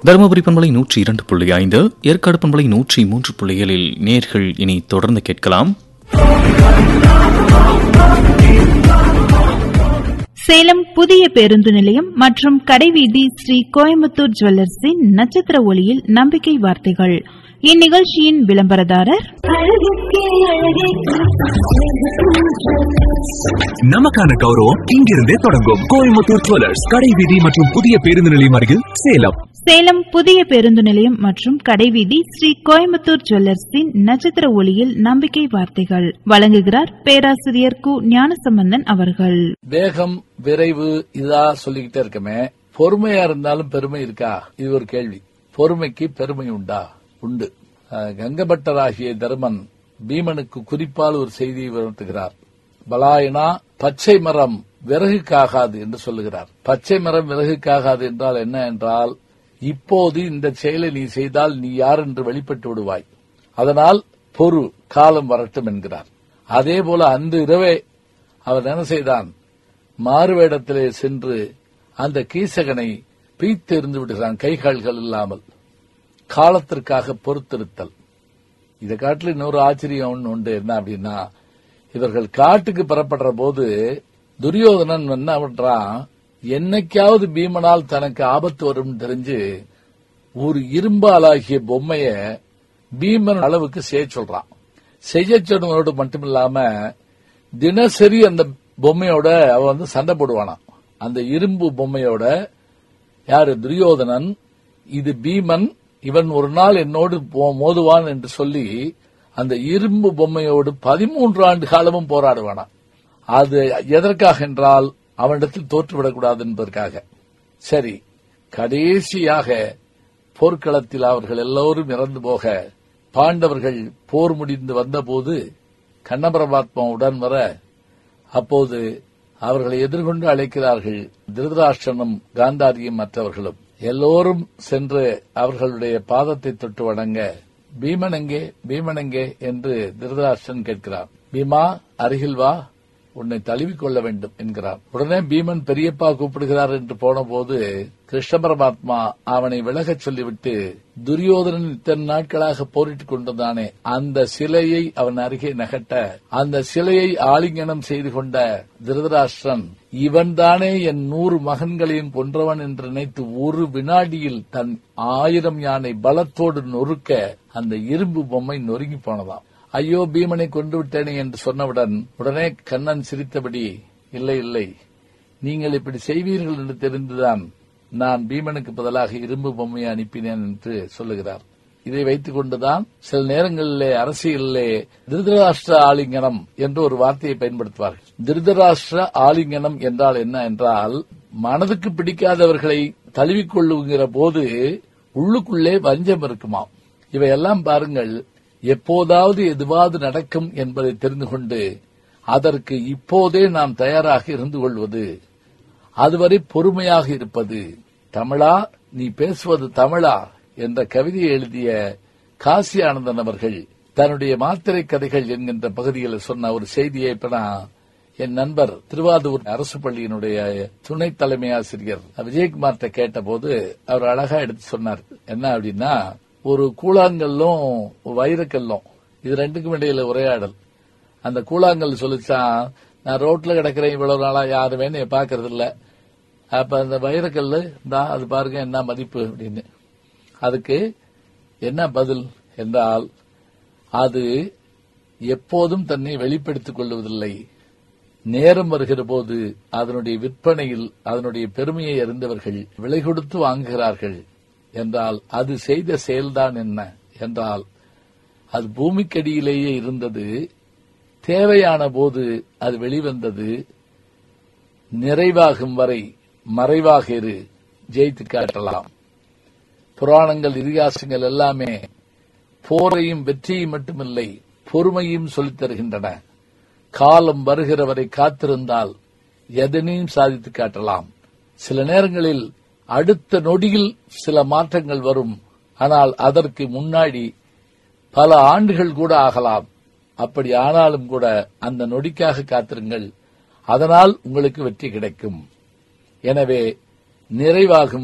தருமபுரி பண்பலை நூற்றி இரண்டு புள்ளி ஐந்து ஏற்காடு பண்பலை நூற்றி மூன்று புள்ளிகளில் நேர்கள் இனி தொடர்ந்து கேட்கலாம் சேலம் புதிய பேருந்து நிலையம் மற்றும் கடைவீதி ஸ்ரீ கோயம்புத்தூர் ஜுவல்லர்ஸின் நட்சத்திர ஒளியில் நம்பிக்கை வார்த்தைகள் இந்நிகழ்ச்சியின் விளம்பரதாரர் நமக்கான கௌரவம் இங்கிருந்தே தொடங்கும் கோயம்புத்தூர் ஜுவல்லர்ஸ் கடை வீதி மற்றும் புதிய பேருந்து நிலையம் அருகில் சேலம் சேலம் புதிய பேருந்து நிலையம் மற்றும் கடைவீதி ஸ்ரீ கோயம்புத்தூர் ஜுவல்லர்ஸின் நட்சத்திர ஒளியில் நம்பிக்கை வார்த்தைகள் வழங்குகிறார் பேராசிரியர் கு ஞானசம்பந்தன் அவர்கள் வேகம் விரைவு இதா சொல்லிக்கிட்டே இருக்கமே பொறுமையா இருந்தாலும் பெருமை இருக்கா இது ஒரு கேள்வி பொறுமைக்கு பெருமை உண்டா உண்டு அஹ், கங்கபட்டராகிய தருமன் பீமனுக்கு குறிப்பால் ஒரு செய்தியை உணர்த்துகிறார் பலாயனா பச்சை மரம் விறகுக்காகாது என்று சொல்லுகிறார் பச்சை மரம் விறகுக்காகாது என்றால் என்ன என்றால் இப்போது இந்த செயலை நீ செய்தால் நீ யார் என்று வெளிப்பட்டு விடுவாய் அதனால் பொறு காலம் வரட்டும் என்கிறார் அதே போல அன்று இரவே அவர் என்ன செய்தான் மாறுவேடத்திலே சென்று அந்த கீசகனை பீத்தெறிந்து விடுகிறான் கை கால்கள் இல்லாமல் காலத்திற்காக பொறுத்திருத்தல் இதை காட்டில் இன்னொரு ஆச்சரியம் ஒண்ணு உண்டு என்ன அப்படின்னா இவர்கள் காட்டுக்கு புறப்படுற போது துரியோதனன் என்ன பண்றான் என்னைக்காவது பீமனால் தனக்கு ஆபத்து வரும் தெரிஞ்சு ஒரு இரும்பாலாகிய பொம்மைய பீமன் அளவுக்கு செய்ய சொல்றான் செய்ய சொன்னதோடு மட்டுமில்லாம தினசரி அந்த பொம்மையோட அவன் வந்து சண்டை போடுவானாம் அந்த இரும்பு பொம்மையோட யாரு துரியோதனன் இது பீமன் இவன் ஒரு நாள் என்னோடு போ- மோதுவான் என்று சொல்லி அந்த இரும்பு பொம்மையோடு பதிமூன்று ஆண்டு காலமும் போராடுவானாம் அது எதற்காக என்றால் அவனிடத்தில் தோற்றுவிடக்கூடாது என்பதற்காக சரி கடைசியாக போர்க்களத்தில் அவர்கள் எல்லோரும் இறந்து போக பாண்டவர்கள் போர் முடிந்து வந்தபோது கண்ணபரமாத்மா உடன் வர அப்போது அவர்களை எதிர்கொண்டு அழைக்கிறார்கள் திருதராஷ்டிரனும் காந்தாரியும் மற்றவர்களும் எல்லோரும் சென்று அவர்களுடைய பாதத்தை தொட்டு வணங்க பீமன் எங்கே பீமன் எங்கே என்று திருதராஷ்டிரன் கேட்கிறார் பீமா அருகில் வா உன்னை தழுவிக்கொள்ள வேண்டும் என்கிறார் உடனே பீமன் பெரியப்பா கூப்பிடுகிறார் என்று போனபோது கிருஷ்ண பரமாத்மா அவனை விலகச் சொல்லிவிட்டு துரியோதனன் இத்தனை நாட்களாக போரிட்டுக் கொண்டிருந்தானே அந்த சிலையை அவன் அருகே நகட்ட அந்த சிலையை ஆலிங்கனம் செய்து கொண்ட திருதராஷ்டிரன் இவன்தானே என் நூறு மகன்களையும் கொன்றவன் என்று நினைத்து ஒரு வினாடியில் தன் ஆயிரம் யானை பலத்தோடு நொறுக்க அந்த இரும்பு பொம்மை நொறுங்கி போனதாம் ஐயோ பீமனை கொண்டு விட்டேனே என்று சொன்னவுடன் உடனே கண்ணன் சிரித்தபடி இல்லை இல்லை நீங்கள் இப்படி செய்வீர்கள் என்று தெரிந்துதான் நான் பீமனுக்கு பதிலாக இரும்பு பொம்மையை அனுப்பினேன் என்று சொல்லுகிறார் இதை வைத்துக் கொண்டுதான் சில நேரங்களிலே அரசியலிலே திருதராஷ்டிர ஆலிங்கனம் என்று ஒரு வார்த்தையை பயன்படுத்துவார்கள் திருதராஷ்டிர ஆலிங்கனம் என்றால் என்ன என்றால் மனதுக்கு பிடிக்காதவர்களை தழுவிக்கொள்ளுகிற போது உள்ளுக்குள்ளே வஞ்சம் இருக்குமாம் இவையெல்லாம் பாருங்கள் எப்போதாவது எதுவாவது நடக்கும் என்பதை தெரிந்து கொண்டு அதற்கு இப்போதே நாம் தயாராக இருந்து கொள்வது அதுவரை பொறுமையாக இருப்பது தமிழா நீ பேசுவது தமிழா என்ற கவிதையை எழுதிய காசி ஆனந்தன் அவர்கள் தன்னுடைய மாத்திரை கதைகள் என்கின்ற பகுதியில் சொன்ன ஒரு செய்தியை இப்ப நான் என் நண்பர் திருவாதூர் அரசு பள்ளியினுடைய துணை தலைமை ஆசிரியர் விஜயகுமார்ட்ட கேட்டபோது அவர் அழகா எடுத்து சொன்னார் என்ன அப்படின்னா ஒரு கூழாங்கல்லும் வைரக்கல்லும் இது ரெண்டுக்கும் இடையில உரையாடல் அந்த கூழாங்கல் சொல்லிச்சான் நான் ரோட்ல கிடக்கிறேன் இவ்வளவு நாளா யாருமே என்னை பாக்குறது இல்ல அப்ப அந்த வைரக்கல்லு தான் அது பாருங்க என்ன மதிப்பு அப்படின்னு அதுக்கு என்ன பதில் என்றால் அது எப்போதும் தன்னை வெளிப்படுத்திக் கொள்வதில்லை நேரம் வருகிற போது அதனுடைய விற்பனையில் அதனுடைய பெருமையை அறிந்தவர்கள் விலை கொடுத்து வாங்குகிறார்கள் என்றால் அது செய்த செயல்தான் என்ன என்றால் அது பூமிக்கடியிலேயே இருந்தது தேவையான போது அது வெளிவந்தது நிறைவாகும் வரை மறைவாக இரு ஜெயித்து காட்டலாம் புராணங்கள் இதிகாசங்கள் எல்லாமே போரையும் வெற்றியும் மட்டுமில்லை பொறுமையும் சொல்லித் தருகின்றன காலம் வருகிற வரை காத்திருந்தால் எதனையும் சாதித்து காட்டலாம் சில நேரங்களில் அடுத்த நொடியில் சில மாற்றங்கள் வரும் ஆனால் அதற்கு முன்னாடி பல ஆண்டுகள் கூட ஆகலாம் அப்படி ஆனாலும் கூட அந்த நொடிக்காக காத்திருங்கள் அதனால் உங்களுக்கு வெற்றி கிடைக்கும் எனவே நிறைவாகும்